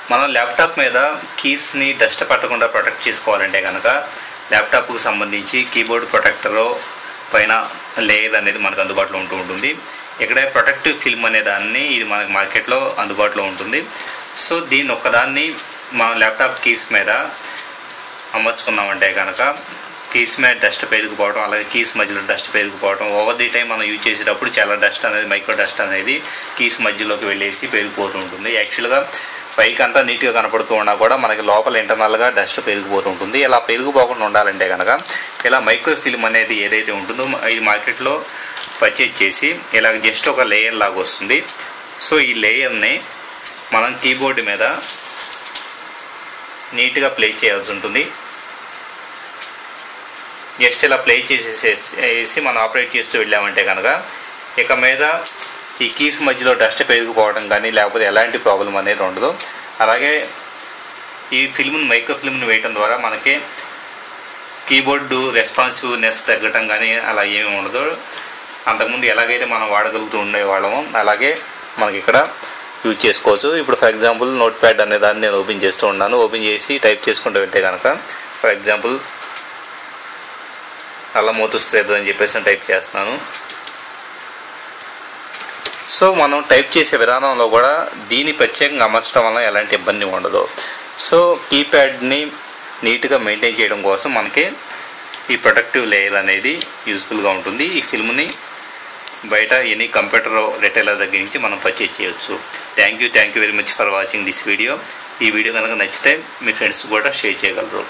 మనం ల్యాప్టాప్ మీద కీస్ని డస్ట్ పట్టకుండా ప్రొటెక్ట్ చేసుకోవాలంటే కనుక ల్యాప్టాప్కి సంబంధించి కీబోర్డ్ ప్రొటెక్టర్ పైన లేయర్ అనేది మనకు అందుబాటులో ఉంటూ ఉంటుంది ఇక్కడ ప్రొటెక్టివ్ ఫిల్మ్ అనే దాన్ని ఇది మనకి మార్కెట్లో అందుబాటులో ఉంటుంది సో దీన్ని ఒక్కదాన్ని మన ల్యాప్టాప్ కీస్ మీద అమర్చుకున్నామంటే కనుక కీస్ మీద డస్ట్ పెరిగిపోవడం అలాగే కీస్ మధ్యలో డస్ట్ పెరిగిపోవడం ఓవర్ ది టైం మనం యూజ్ చేసేటప్పుడు చాలా డస్ట్ అనేది మైక్రో డస్ట్ అనేది కీస్ మధ్యలోకి వెళ్ళేసి పెరిగిపోతూ ఉంటుంది యాక్చువల్గా పైకి అంతా నీట్గా కనపడుతూ ఉన్నా కూడా మనకి లోపల ఇంటర్నల్గా డస్ట్ పెరిగిపోతూ ఉంటుంది ఇలా పెరిగిపోకుండా ఉండాలంటే కనుక ఇలా మైక్రో ఫిల్మ్ అనేది ఏదైతే ఉంటుందో ఇది మార్కెట్లో పర్చేజ్ చేసి ఇలా జస్ట్ ఒక లేయర్ లాగా వస్తుంది సో ఈ లేయర్ని మనం కీబోర్డ్ మీద నీట్గా ప్లే చేయాల్సి ఉంటుంది జస్ట్ ఇలా ప్లే చేసేసి మనం ఆపరేట్ చేస్తూ వెళ్ళామంటే కనుక ఇక మీద ఈ కీస్ మధ్యలో డస్ట్ పెరిగిపోవడం కానీ లేకపోతే ఎలాంటి ప్రాబ్లం అనేది ఉండదు అలాగే ఈ ఫిల్మ్ని మైక్రో ఫిల్మ్ని వేయటం ద్వారా మనకి కీబోర్డు రెస్పాన్సివ్నెస్ తగ్గటం కానీ అలా ఏమీ ఉండదు అంతకుముందు ఎలాగైతే మనం వాడగలుగుతూ ఉండేవాళ్ళమో అలాగే మనకి ఇక్కడ యూజ్ చేసుకోవచ్చు ఇప్పుడు ఫర్ ఎగ్జాంపుల్ నోట్ ప్యాడ్ అనే దాన్ని నేను ఓపెన్ చేస్తూ ఉన్నాను ఓపెన్ చేసి టైప్ చేసుకుంటూ వెళ్తే కనుక ఫర్ ఎగ్జాంపుల్ అలా మోతుస్తుంది అని చెప్పేసి నేను టైప్ చేస్తున్నాను సో మనం టైప్ చేసే విధానంలో కూడా దీన్ని ప్రత్యేకంగా అమర్చడం వల్ల ఎలాంటి ఇబ్బంది ఉండదు సో కీప్యాడ్ని నీట్గా మెయింటైన్ చేయడం కోసం మనకి ఈ ప్రొటెక్టివ్ లేయర్ అనేది యూస్ఫుల్గా ఉంటుంది ఈ ఫిల్మ్ని బయట ఎనీ కంప్యూటర్ రిటైలర్ దగ్గర నుంచి మనం పర్చేజ్ చేయొచ్చు thank you thank you very much for watching this video ఈ వీడియో కనుక నచ్చితే మీ ఫ్రెండ్స్ కూడా షేర్ చేయగలరు